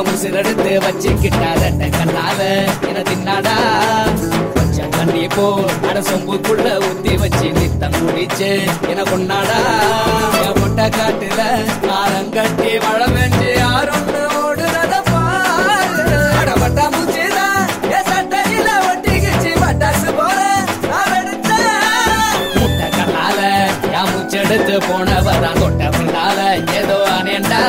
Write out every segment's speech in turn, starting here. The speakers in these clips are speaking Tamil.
என் உசிரெடுத்து வச்சுக்கிட்டார கண்ணால என தின்னாடா கொஞ்சம் தண்ணி போ அட சொம்புக்குள்ள ஊத்தி வச்சு நித்தம் குடிச்சு என கொண்டாடா என் முட்டை காட்டுல ஆரங்கட்டி மழை பெஞ்சு யாரொன்னு ஓடுறத பாரு அட பட்டாம்பூச்சிதா என் சட்டையில ஒட்டிக்கிச்சு பட்டாசு போல நான் வெடிச்சேன். முட்டை கண்ணால என் மூச்செடுத்து போனவதான் தொட்ட பின்னால ஏதோ அனேண்டா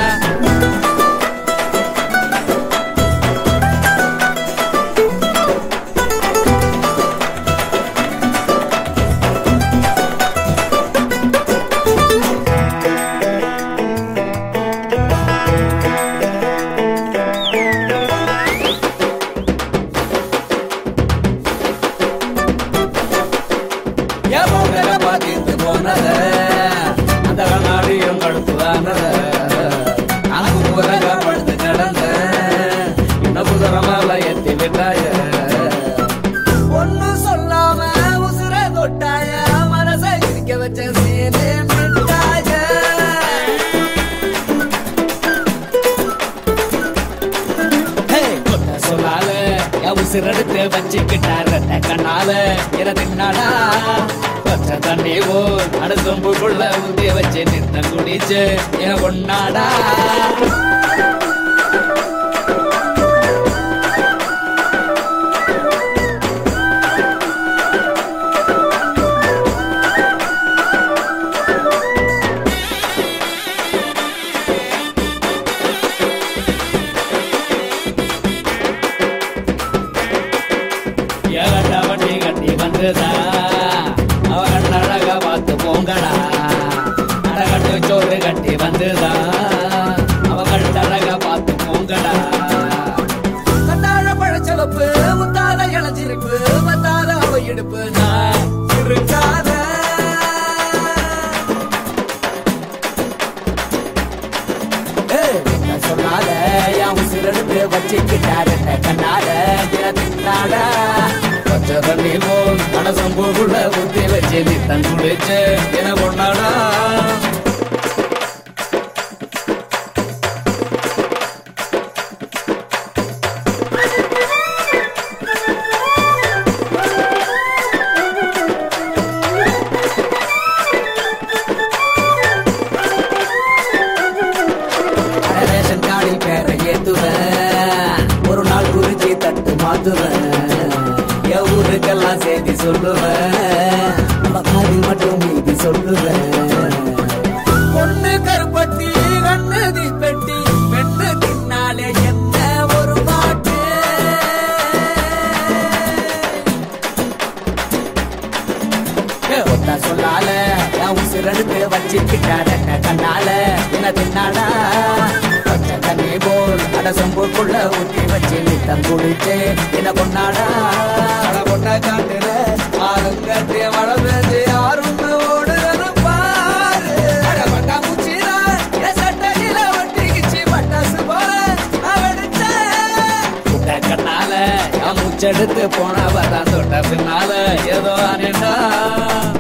என் மூக்கல பாத்திட்டு போனத அந்த கண்ணாடியும் கழுத்துவானத அங்கு புறக படுத்து கிடந்த இந்த புதர மேல எத்தி விட்டாய ஒண்ணு சொல்லாம உசுர தொட்டாய மனச சிரிக்க வச்ச சீனே மிட்டாய கொட்ட சொல்லால என் உசிரெடுத்து வச்சுக்கிட்டார கண்ணால என தின்னாடா கொச்ச தண்ணி ஓ அடுத்தொம்புக்குள்ள ஊத்தி வச்சு நித்த குடிச்சு என கொண்டாடா ஏகண்ட வண்டி கட்டி வந்துதா அவ கண்ட அழக பார்த்து போங்கடா அடகட்டு சோறு கட்டி வந்துதா அவ கண்ட அழக பார்த்து போங்கடா கண்டாழ பழச்சவப்பு முத்தாத இளஞ்சிருப்பு மத்தாத அவ இடுப்பு நான் இருக்காத சொன்னால என் உசிரெடுத்து வச்சுக்கிட்டாரு கண்ணால தின்னாட பச்சை தண்ணி போல் மனசம்பூக்குள்ள ஊத்தி வச்சு நீ தன் குளிச்சு என கொண்டாடா ரேஷன் கார்டில் பேரை ஏத்துவேன் ஒரு நாள் குறிச்சி தட்டு மாத்துவேன் என் ஊருக்கெல்லாம் செய்தி சொல்லுவேன் நம்ம காதில் மட்டும் மீதி சொல்லுவேன் பொண்ணு கருப்பட்டி கண்ணு தீப்பெட்டி பெண்ணு தின்னாலே என்ன ஒரு பாட்டு ஒத்தா சொல்லால என் உசிரெடுத்து வச்சுக்கிட்டார கண்ணால என்ன தின்னாடா பச்சை தண்ணி போல் அடசம்பூக்குள்ள ஊத்தி வச்சு நித்தம் குளிச்சு என்ன கொண்டாடா அட கொண்ட காட்டுல ஆறுங்கட்டி மழை பெஞ்சு யாரும் ஓடுறது பாரு அட பட்டாம்பூச்சிதா என் சட்டையில ஒட்டிக்கிச்சு பட்டாசு போல நான் வெடிச்சேன். முட்டை கண்ணால என் மூச்செடுத்து போனவதான் தொட்ட பின்னால ஏதோ அனேண்டா